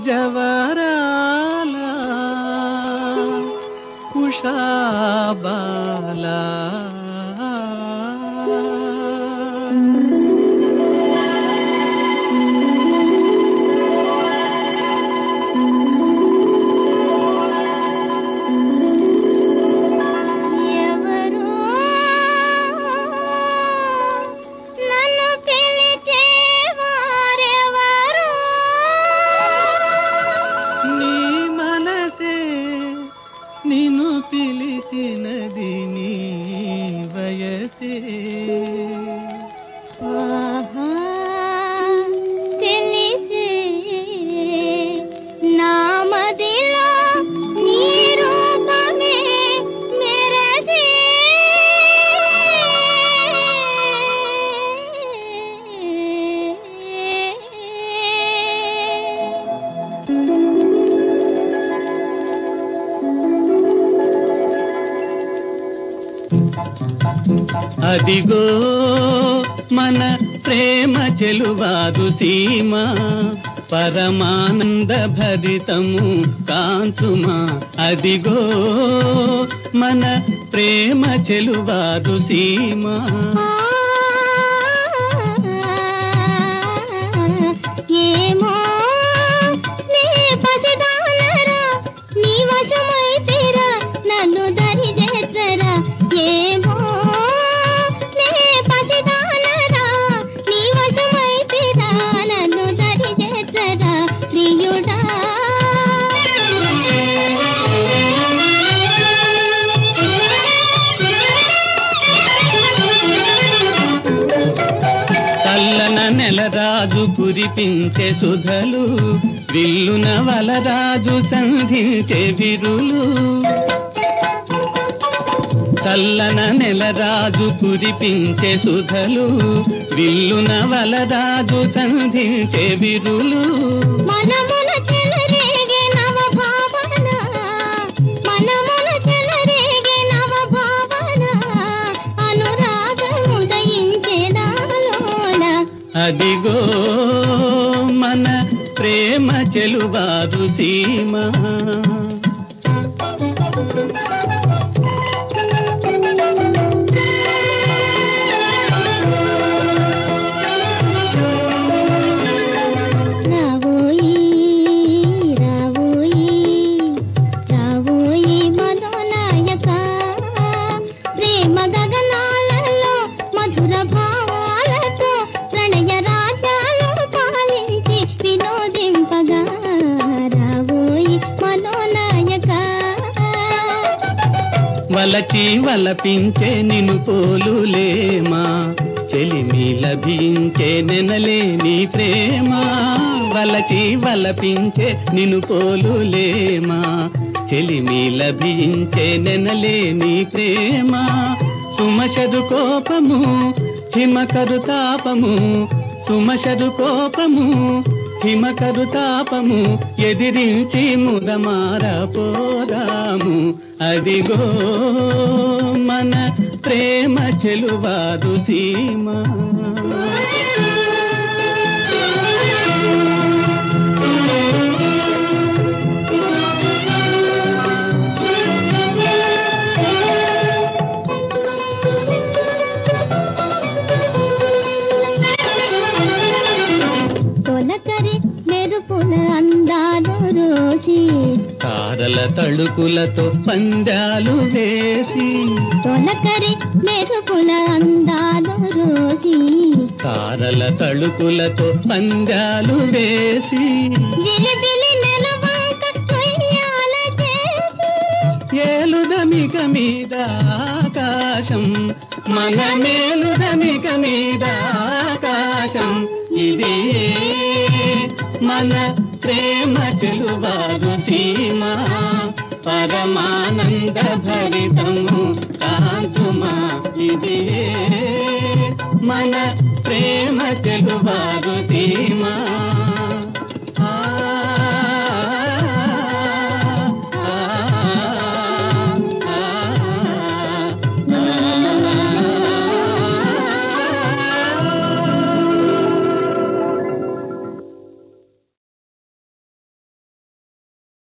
జవరాల కుషాబాల ఎవరు నన్ను పిలిచేవారెవరు నీ మనసే నిన్ను పిలిచినది నీ వయసే ఆహా తెలిసే నా మదిలో నీ రూపమే మెరసే అదిగో మన ప్రేమ చెలువాదు సీమ పరమానంద భరితము కాంతుమా అదిగో మన ప్రేమ చెలువాదు సీమ ఏమో నీ పసిదానరా నీ వశమైతేరా నన్ను దరి చేసరా ఏమో నీ పసిదానరా నీ వశమైతేరా నన్ను దరి చేసరా ప్రియుడా చల్లన నెలరాజు కురిపించే సుధలు విల్లున వలరాజు సంధించే విరులు చల్లన నెలరాజు కురిపించే సుధలు విల్లున వలరాజు సంధించే విరులు మనమున చెలరేగే నవ భావన మనమున చెలరేగే నవ భావన అనురాగము దయించేదాలోన అదిగో మన ప్రేమ చెలువాదు సీమ రావోయి రావోయి రావోయి మనోనాయక ప్రేమ గగనాలలో మధుర భావాలతో ప్రణయ రాజ్యాలు పాలించి వినోదింపగా రావోయి మనోనాయక వలచి వలపించే నిను పోలులేమా చెలిమి లభించే నెనలేని ప్రేమ వలచి వలపించే నిను పోలులేమా చెలిమి లభించే నెనలేని ప్రేమ సుమశరు కోపము హిమకరు తాపము సుమశరు కోపము హిమకరు తాపము ఎదిరించి ముదమార పోరాము అదిగో మన ప్రేమ చెలువాదు సీమ తొలకరి మెరుపుల అందాలు రోసి తారల తళుకులతో పందాలు వేసి తొలకరి మెరుపుల అందాలు రోసి తారల తళుకులతో పందాలు వేసి జిలిబిలి నెలవంక కొయ్యాల చేసి ఏలుదమిక మీద ఆకాశం మన మేలుదమిక మీద ఆకాశం ఇది మన ప్రేమ చెలువాదు సీమ పరమానంద భరితము కాంతుమా ఇది మన ప్రేమ చెలువాదు సీమ